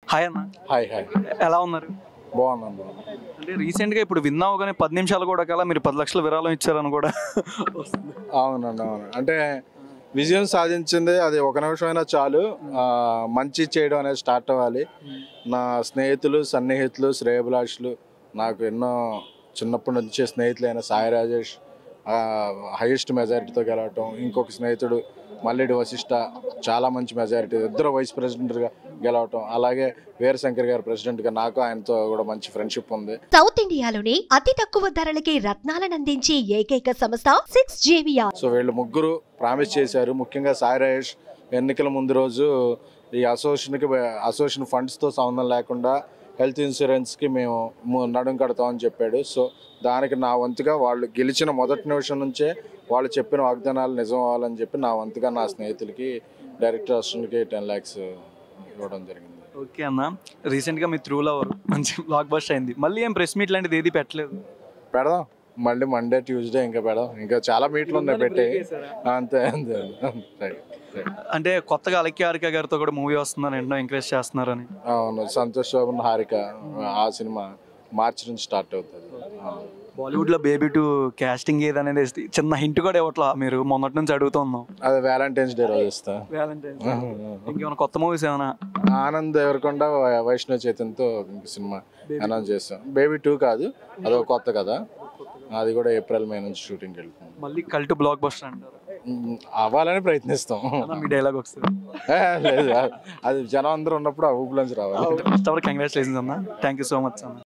Hi అన్న hi hi ఎలా ఉన్నారు బాగున్నాను బాగున్నాను అంటే రీసెంట్గా ఇప్పుడు విన్నావు కానీ పది నిమిషాలు కూడా కల మీరు పది లక్షల విరాళం ఇచ్చారని కూడా వస్తుంది అవునండి అవును అంటే విజయం సాధించింది అది ఒక నిమిషమైనా చాలు ఆ, మంచి చేయడం అనేది స్టార్ట్ అవ్వాలి నా స్నేహితులు సన్నిహితులు శ్రేయభిలాషులు నాకు ఎన్నో చిన్నప్పటి నుంచి స్నేహితులైన సాయి రాజేష్ హైయెస్ట్ మెజారిటీతో గెలవటం ఇంకొక స్నేహితుడు మల్లెడి వశిష్ట చాలా మంచి మెజారిటీ ఇద్దరు వైస్ ప్రెసిడెంట్గా గెలవటం అలాగే వీరశంకర్ గారు ప్రెసిడెంట్గా నాకు ఆయనతో కూడా మంచి ఫ్రెండ్షిప్ ఉంది సౌత్ ఇండియాలోనే అతి తక్కువ ధరలకి రత్నాలనందించే ఏకైక సంస్థ సిక్స్ జేవియా సో వీళ్ళు ముగ్గురు ప్రామిస్ చేశారు ముఖ్యంగా సాయి రాజేష్ ఎన్నికల ముందు రోజు ఈ అసోసియేషన్కి అసోసియేషన్ ఫండ్స్తో సంబంధం లేకుండా హెల్త్ ఇన్సూరెన్స్కి మేము ము- నడుం కడతామని చెప్పాడు సో దానికి నా వంతుగా వాళ్ళు గెలిచిన మొదటి నిమిషం నుంచే వాళ్ళు చెప్పిన వాగ్దానాలు నిజం అవ్వాలని చెప్పి నా వంతుగా నా స్నేహితులకి డైరెక్టర్ అసిస్టెంట్కి టెన్ ల్యాక్స్ ఇవ్వడం జరిగింది ఓకే అన్న రీసెంట్గా మీ త్రూ లవర్ మంచి బ్లాక్ బస్ట్ అయింది మళ్ళీ ఏం ప్రెస్ మీట్ లాంటిది ఏది పెట్టలేదు పెడదాం మళ్ళీ మండే ట్యూస్డే ఇంకా పెడదాం ఇంకా చాలా మీట్లు ఉన్నాయి పెట్టి అంతే అంతే రైట్ రైట్ అంటే కొత్తగా అలక్కి హారిక గారితో కూడా మూవీ వస్తుందని ఎన్నో ఎంకరేజ్ చేస్తున్నారని అవును సంతోష్ శోభన్ హారిక ఆ సినిమా మార్చి నుంచి స్టార్ట్ అవుతుంది అవును. బాలీవుడ్ లో బేబీ టు కాస్టింగ్ ఏదనేది చిన్న హింట్ కూడా ఇవ్వట్లా మీరు మొన్నటి నుంచి అడుగుతూ ఉన్నాం అదే వ్యాలంటైన్స్ డే రోజు ఇస్తా ఇంకేమైనా కొత్త మూవీస్ ఏమైనా ఆనంద్ దేవరకొండ వై- వైష్ణవ్ చైతన్యతో ఇంక సినిమా అనౌన్స్ చేస్తాం బేబీ టూ కాదు అదొక కొత్త కదా అది కూడా ఏప్రిల్ మే నుంచి షూటింగ్ వెళ్తుంది మళ్ళీ కల్ట్ బ్లాక్ బస్టర్ అంటారు ఉమ్, అవ్వాలని ప్రయత్నిస్తాం అన్న, మీ డైలాగ్ వస్తుంది ఏ, లేదు అది జనం అందరూ ఉన్నప్పుడు ఆ ఊపులోంచి రావాలి ఫస్ట్ ఆఫ్ ఆల్ కంగ్రాచులేషన్స్ అన్న థ్యాంక్ యూ సో మచ్ అన్న